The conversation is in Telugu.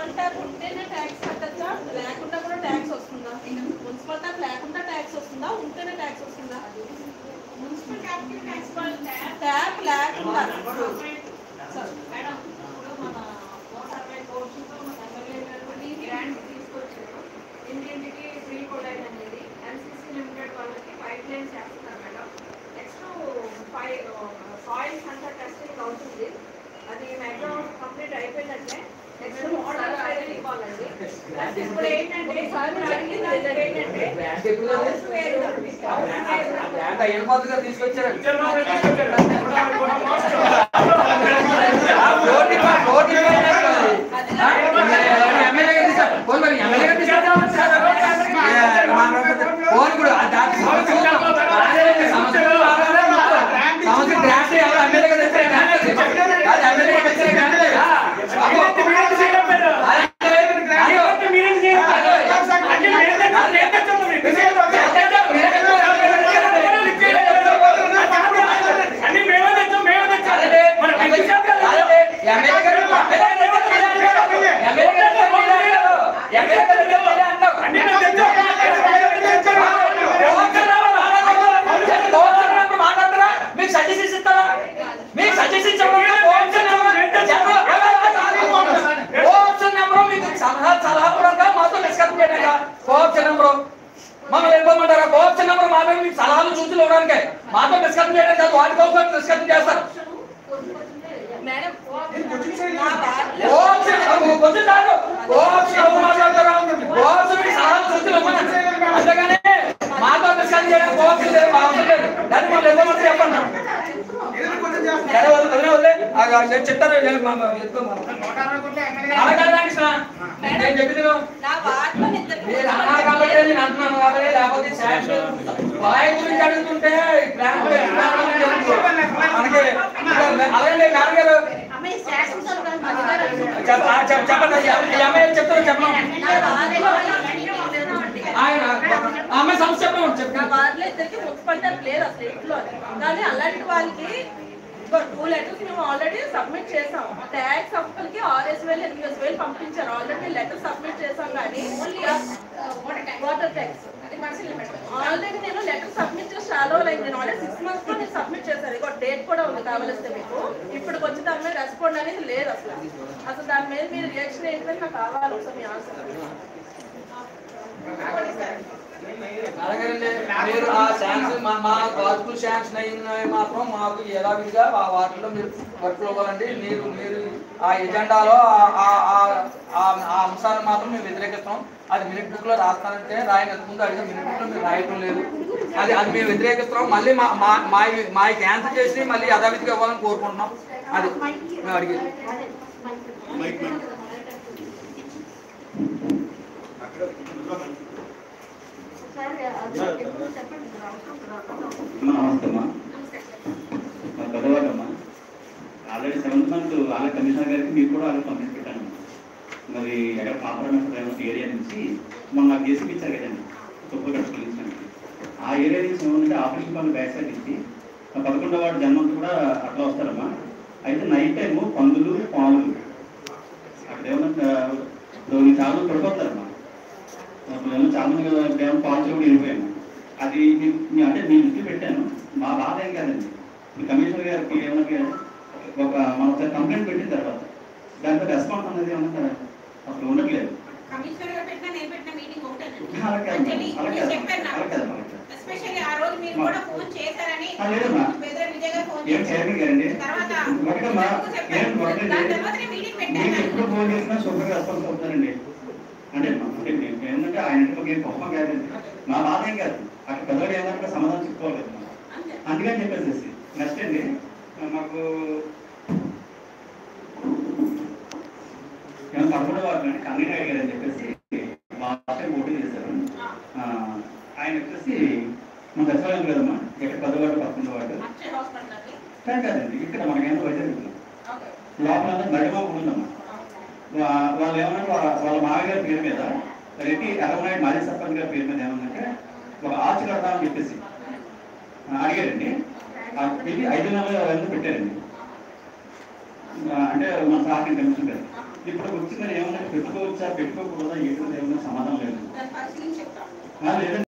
మున్సిపల్ ట్యాప్ ఉంటేనే ట్యాక్స్ కట్టచ్చా లేకుండా కూడా ట్యాక్స్ వస్తుందా మున్సిపల్ ట్యాప్ లేకుండా ట్యాక్స్ వస్తుందా ఉంటేనే ట్యాక్స్ వస్తుందా మున్సిపల్ ట్యాప్ మున్సిపల్ ట్యాప్ లేకుండా సరే. మేడం ఇప్పుడు మన మోటార్ బైక్ కోర్సుతో మన ఎమ్మెల్యేటువంటి గ్రాంట్ తీసుకొచ్చారు ఇంటింటికి ఫ్రీ కోడైన్ అనేది ఎంసీసీ లిమిటెడ్ వాళ్ళకి పైప్ లైన్స్ చేస్తున్నారు మేడం నెక్స్ట్ ఫైవ్ సాయిల్స్ అంతా టెస్టింగ్ అవుతుంది అది మ్యాక్సిమం కంప్లీట్ అయిపోయిందంటే నెక్స్ట్ మోడల్ ఫైల్ ఇవ్వాలండి Plus ఇప్పుడు ఏంటంటే ఇప్పుడు అడిగిన దానికి ఏంటంటే house వేరు, house వేరు. వెళ్ళిపోతుందిగా తీసుకొచ్చారు ఫోన్ కూడా సంవత్సరం గ్రాంట్ ఎవరు ఎమ్మెల్యేగా తెచ్చారు గ్రాంట్ ఎమ్మెల్యేగా తెచ్చారు మీకు సజెషన్స్ ఇస్తారా మీకు సజెషన్స్ ఆప్షన్ నెంబర్ మీకు సలహా సలహా కూడా మాతో డిస్కస్ చేయడానికి ఆప్షన్ నెంబర్ మమ్మల్ని వెళ్ళిపోమంటారా ఆప్షన్ నెంబర్ మా మీద మీకు సలహాలు సూచనలు ఇవ్వడానికి మాతో డిస్కస్ చేయడానికి కాదు వాటి కోసం డిస్కస్ చేస్తారు మేడం నా వార్డులో ఆప్షన్ కొంచెం చాలు ఆప్షన్ ఎవరు మాట్లాడతారా ఆప్షన్ మీకు సలహాలు సూచనలు ఇవ్వమని అంతేగాని మాతో డిస్కస్ చేయడానికి ఆప్షన్ లేదు మా అవసరం లేదు దాన్ని మమ్మల్ని వెళ్ళిపోమంటే చెప్పండి సరే వదిలే వదిలే వదిలే ఆ, నేను చెప్తాను నేను మా- మా- ఎత్తుకో మా. అలా కాదు రామకృష్ణ. నేను చెప్పింది విను. నా వార్డులో ఇద్దరు మీరు అన్నారు కాబట్టి నేను అంటున్నాను కాబట్టి లేకపోతే శాంక్షన్ బాయ్ గురించి అడుగుతుంటే ప్లాన్ మనకి అలాగే మేడం గారు అమ్మాయి శాసనసభ అధికారం చెప్ప- ఆ, చెప్- చెప్పండి ఈ అమ్మాయి చెప్తారు చెప్పండి నా వార్డులో ఆయన ఆ అమ్మాయి సమస్య చెప్పండి నా చెప్పండి వార్డులో ఇద్దరికి మున్సిపల్ ట్యాప్ లేదు అసలు ఇంట్లో కానీ అలాంటి వాళ్ళకి టూ లెటర్స్ మేము ఆల్రెడీ సబ్మిట్ చేసాం ట్యాక్స్ అప్పులకి ఆర్ఎస్ వేలు ఎనిమిది వేలు పంపించారు ఆల్రెడీ లెటర్ సబ్మిట్ చేసాం కానీ వాటర్ ట్యాక్స్ ఆల్రెడీ నేను లెటర్ సబ్మిట్ చేసి చాలా రోజులు అయింది నేను ఆల్రెడీ సిక్స్ మంత్స్ లో నేను సబ్మిట్ చేశాను ఇక డేట్ కూడా ఉంది కావలిస్తే మీకు ఇప్పుడు వచ్చి దాని మీద రెస్పాండ్ అనేది లేదు అసలు అసలు దాని మీద మీరు రియాక్షన్ ఏంటంటే నాకు కావాలి ఒకసారి మీ ఆన్సర్ అలాగేనండి మీరు ఆ శాంక్షన్ మా మా వర్క్ శాంక్షన్ అయినవి మాత్రం మాకు యథావిధిగా ఆ వాటిలో మీరు వర్క్ ఇవ్వాలండి మీరు మీరు ఆ ఎజెండాలో ఆ- ఆ- ఆ- ఆ- ఆ అంశాన్ని మాత్రం మేము వ్యతిరేకిస్తాం అది మినిట్ బుక్ లో రాస్తానంటే రాయని ముందు అడిగిన మినిట్ బుక్ లో మీరు రాయటం లేదు అది అది మేము వ్యతిరేకిస్తున్నాం మళ్ళీ మా మా మా మా క్యాన్సిల్ చేసి మళ్ళీ యథావిధిగా ఇవ్వాలని కోరుకుంటున్నాం అది మేము అడిగేది నమస్తేమ్మా మా పెద్దవాళ్ళమ్మా ఆల్రెడీ సెవెంత్ మంత్ వాళ్ళ కమిషనర్ గారికి మీరు కూడా వాళ్ళకి పంపించి పెట్టాను మరి ఎక్కడ పాపరామేశ్వరం ఏరియా నుంచి మొన్న నాకు జేసీబీ ఇచ్చారు కదండి తుప్పగడ పోలీస్ ఆ ఏరియా నుంచి ఏమంటే ఆపరేషన్ పనులు బ్యాక్ సైడ్ నుంచి ఆ పదకొండవ వాడు జన్మంతా కూడా అట్లా వస్తారమ్మా అయితే నైట్ టైము పందులు పాములు అక్కడ ఏమన్నా ఇప్పుడు చాలా మంది పడిపోతారమ్మా అప్పుడు ఏమో చాలా మంది కదా ఏమో పాలు కూడా వెళ్ళిపోయాము అది మీ- మీ- అంటే మీ దృష్టి పెట్టాను మా బాధ ఏం కాదండి మీ కమిషనర్ గారికి ఏమన్నా ఒక మనం ఒకసారి కంప్లైంట్ పెట్టిన తర్వాత దాంట్లో రెస్పాన్స్ అనేది ఏమన్నా అసలు ఉండట్లేదు కమిషనర్ గారు పెట్టినా నేను పెట్టిన మీటింగ్ ఒకటేనండి అలా కాదు అంజలి, అలా మీరు కాదు చెప్పారు అలా నాకు కాదు అలా కాదు. ఎస్పెషల్లీ ఆ రోజు మీరు కూడా ఫోన్ చేశారని ఆ, లేదమ్మా. బెదర్ విజయ్ గారు ఫోన్ ఏం చైర్మన్ గారండి తర్వాత ఒకటమ్మా నాకు చెప్పారు. ఏం ఒకటి దాని తర్వాత నేను మీటింగ్ మీకు పెట్టాను ఎప్పుడు ఫోన్ చేసినా శుభ్రంగా రెస్పాన్స్ అవుతారండి అంటే అంటే మేము ఏంటంటే ఆయన ఇంటికి ఏం కోపం కాదండి మా బాధ ఏం కాదు అక్కడ పెద్దవాడు ఏమన్నా సమాధానం చెప్పుకోవాలి కదా మనం. అంతే అందుకని చెప్పేసి నెక్స్ట్ అండి మాకు ఏమో పదకొండవ వార్డు అండి కన్నయ్య గారు అని చెప్పేసి లాస్ట్ టైం ఓటింగ్ చేశారు ఆ, ఆయన వచ్చేసి మన దశవాళ్ళు కదమ్మా ఇక్కడ పదవాడు పదకొండవ వార్డు అక్షయ్ హాస్పిటల్ అండి కానీ కాదండి ఇక్కడ మనకేమో వైద్యం ఉంది. ఓకే లోపల నడిమా ఉందమ్మా వా- వాళ్ళు ఏమన్నా వాళ్ళ వాళ్ళ మామగారి పేరు మీద రెడ్డి ఎర్రనాయుడు మాజీ సర్పంచ్ గారి పేరు మీద ఏమన్నంటే ఒక ఆర్చి కడతామని చెప్పేసి ఆ, అడిగారండి ఆ, ఇది ఐదు నెలలు అవన్నీ పెట్టారండి ఆ, అంటే మన సార్ కమిషన్ గారు ఇప్పుడు వచ్చి మరి ఏమన్నా పెట్టుకోవచ్చా పెట్టుకోకూడదా ఏంటో ఏమన్నా సమాధానం లేదు దాని పరిస్థితి చెప్తాను ఆ, లేదండి